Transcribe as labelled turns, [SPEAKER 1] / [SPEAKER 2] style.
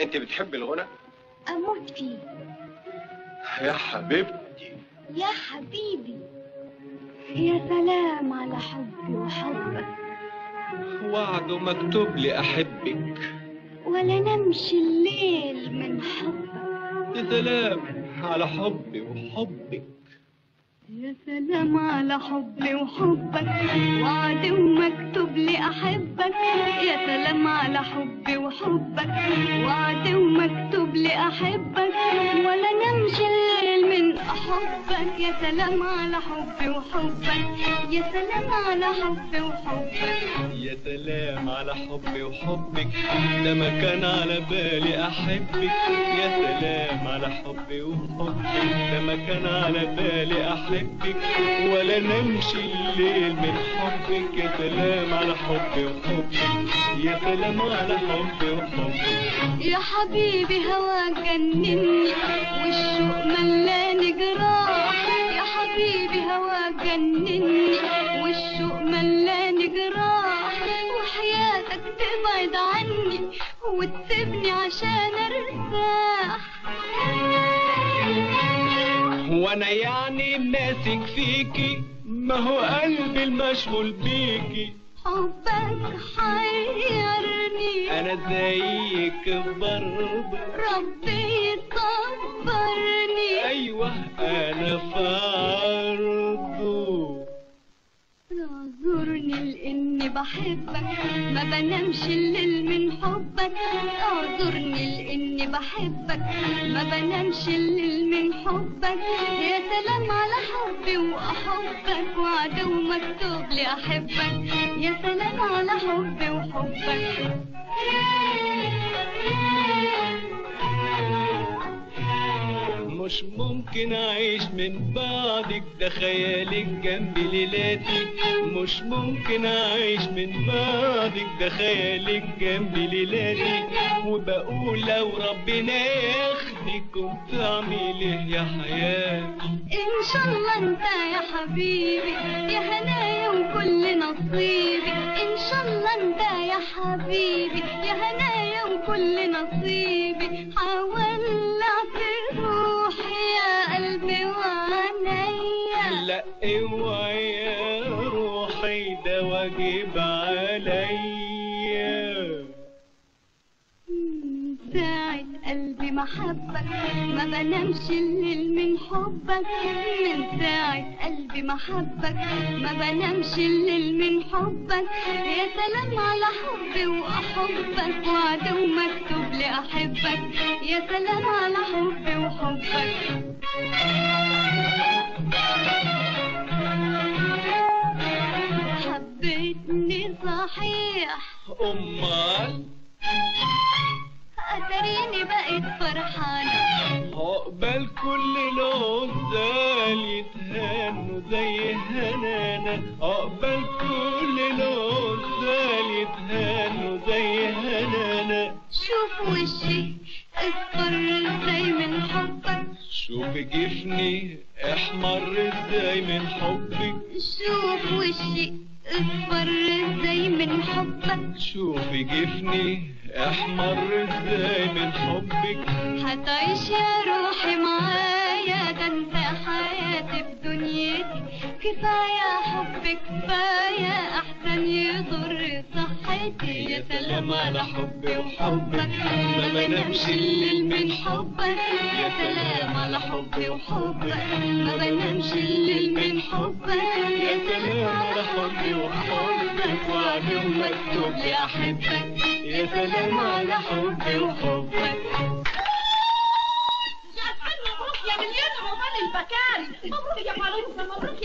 [SPEAKER 1] انت بتحب الغنى
[SPEAKER 2] أموت فيه
[SPEAKER 1] يا حبيبتي
[SPEAKER 2] يا حبيبي يا سلام على حبي وحبك
[SPEAKER 1] وعد مكتوب لي احبك
[SPEAKER 2] ولا نمشي الليل من حبك
[SPEAKER 1] يا سلام على حبي وحبك
[SPEAKER 2] يا سلام على حبي وحبك وعد ومكتوب لي أحبك يا سلام على حبي وحبك وعد ومكتوب لي أحبك ولا نمشي الليل من أحبك يا سلام على حبي وحبك يا سلام على حبي وحبك
[SPEAKER 1] يا سلام على حبي وحبك ده ما كان على بالي احبك يا سلام على حبي وحبك ده ما كان على بالي احبك ولا نمشي الليل من حبك يا سلام على حبي وحبك يا سلام على حبي وحبك
[SPEAKER 2] يا حبيبي هواك جنني والشوق ملاني جراح يا حبيبي هواك جنني والشوق ملاني جراح وحياتك تبعد عني وتسيبني عشان ارتاح
[SPEAKER 1] وانا يعني ماسك فيكي ما هو قلبي المشغول بيكي
[SPEAKER 2] حبك حيرني
[SPEAKER 1] انا زيك برضه
[SPEAKER 2] ربي يصبرني
[SPEAKER 1] ايوه انا فرضه
[SPEAKER 2] اعذرني لاني بحبك ما بنامش الليل من حبك اعذرني لاني بحبك ما بنامش الليل من حبك يا سلام على حبي واحبك وعد ومكتوب لي احبك يا سلام على حبي وحبك
[SPEAKER 1] مش ممكن اعيش من بعدك ده خيالك جنب ليلاتي مش ممكن اعيش من بعدك ده خيالك جنب ليلاتي وبقول لو ربنا ياخدك كنت اعمل ايه يا حياتي
[SPEAKER 2] ان شاء الله انت يا حبيبي يا هنايا وكل نصيبي ان شاء الله انت يا حبيبي يا هنايا وكل نصيبي حولعت روحي يا قلبي وعينيا
[SPEAKER 1] لا اوعي يا روحي ده واجب عليا
[SPEAKER 2] من ساعة قلبي محبك ما بنامش الليل من حبك من ساعة قلبي محبك ما بنامش الليل من حبك يا سلام على حبي وأحبك وعد ومكتوب لي أحبك يا سلام على حبي وحبك حبيتني صحيح
[SPEAKER 1] امال
[SPEAKER 2] أتريني بقيت فرحانة
[SPEAKER 1] عقبال كل العزال يتهنوا زي هنانا عقبال كل العزال يتهنوا زي هنانا
[SPEAKER 2] شوف وشي اصفر ازاي من حبك
[SPEAKER 1] شوف جفني احمر ازاي من حبك
[SPEAKER 2] شوف وشي اصفر ازاي من حبك
[SPEAKER 1] شوف جفني احمر ازاي من حبك
[SPEAKER 2] هتعيش يا روحي معايا ده انت حياتي بدنيتي كفاية حب كفاية احسن يضر صحتي يا سلام على حبي وحبك ما بنامش الليل من حبك يا سلام على حبي وحبك ما بنامش الليل من حبك يا سلام على حبي وحبك وعد ومكتوب لي احبك يا سلام على حبي وحبك
[SPEAKER 3] مبروك يا مليون عقبال البكاري مبروك يا معروفة مبروك